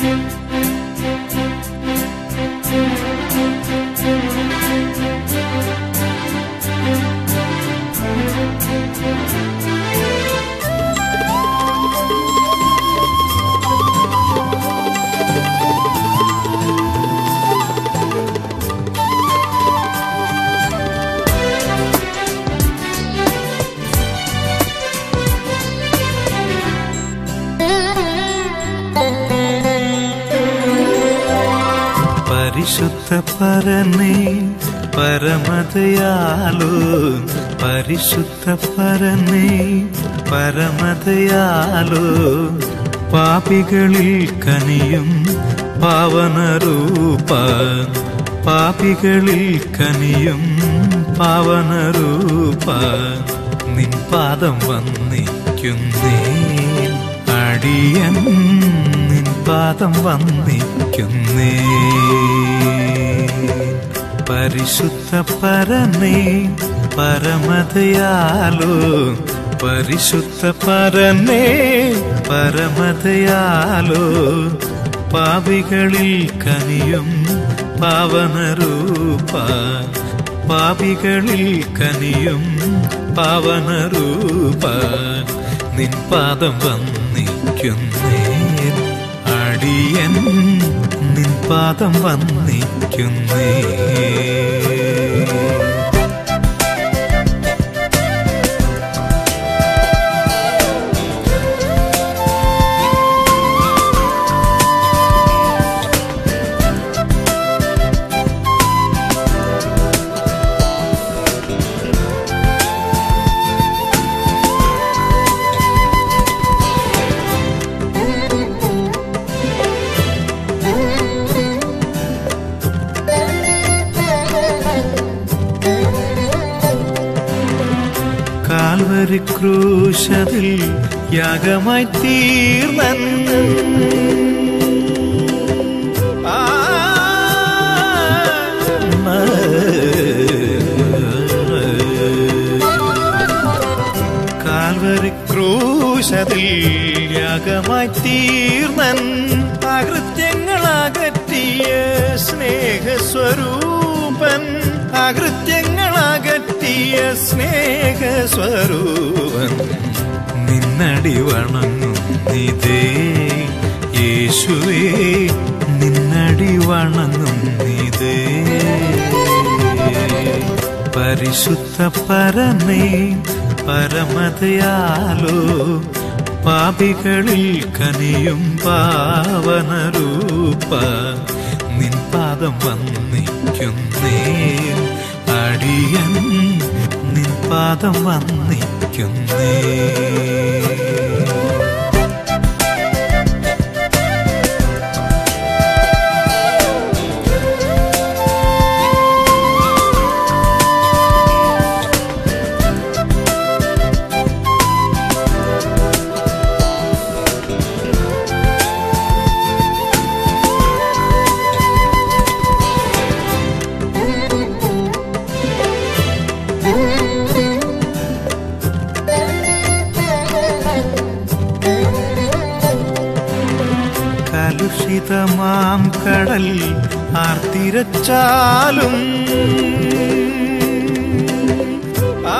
പരിശുദ്ധ പരനേ പരമതയാലോ പരിശുദ്ധ പരനേ പരമതയാലോ പാപികളിൽ കനിയും പാവനരൂപ പാപികളിൽ കനിയും പാവനരൂപ നിൻ പാദം വന്നിക്കുന്നേ അടിയൻ നിൻ പാദം വന്നിക്കുന്നേ പരിശുദ്ധ പരനേ പരമതയാലോ പരിശുദ്ധ പരനേ പരമതയാലോ പാപികളിൽ കനിയും പാവനരൂപ പാപികളിൽ കനിയും പാവനരൂപ നിൻ പാദം വന്നിക്കുന്നേ അടിയൻ നിൻ പാദം വന്നിക്കുന്നേ കാൽവരി ക്രൂശതിൽ യാഗമായി തീർന്നൻ ആ, കാൽവരി ക്രൂശതിൽ യാഗമായി തീർന്നൻ അകൃത്യങ്ങളകറ്റിയ സ്നേഹസ്വരൂപൻ അകൃത്യങ്ങളകറ്റിയ സ്നേഹസ്വരൂപൻ നിന്നടി വണങ്ങും നിതേ യേശുവേ നിന്നടി വണങ്ങും നിതേ പരിശുദ്ധ പരനേ പരമതയാലോ പാപികളിൽ കനിയും പാവനരൂപ നിൻ പാദം വന്നിക്കുന്നേ അടിയൻ നിൻ പാദം വന്നിക്കുന്നേ കലുഷിതമാം കടൽ ആർത്തിരച്ചാലും ആ,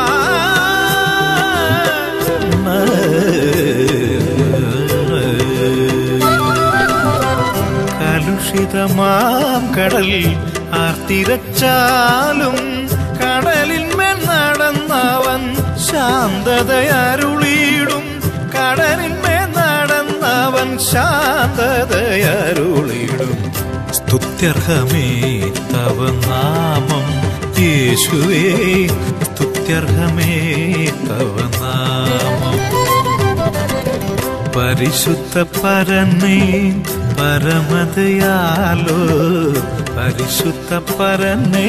കലുഷിതമാം കടൽ ആർത്തിരച്ചാലും കടലിന്മേൽ നടന്നവൻ ശാന്തതയരുളിയിടും കടലിന്മേൽ നടന്നവൻ ശാന്തതയരുളിയിടും സ്തുത്യർഹമേ തവ നാമം യേശുവേ സ്തുത്യർഹമേ തവ നാമം പരിശുദ്ധ പരനേ പരമതയാലോ പരിശുദ്ധ പരനേ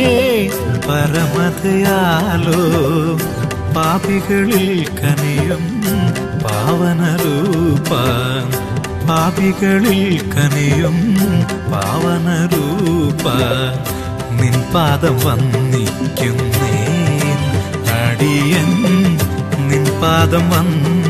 പരമതയാലോ പാപികളിൽ കനിയും പാവനരൂപ പാപികളിൽ കനിയും പാവനരൂപ നിൻ പാദം വന്നിക്കുന്നേ അടിയൻ നിൻ പാദം വന്നിക്കുന്നേ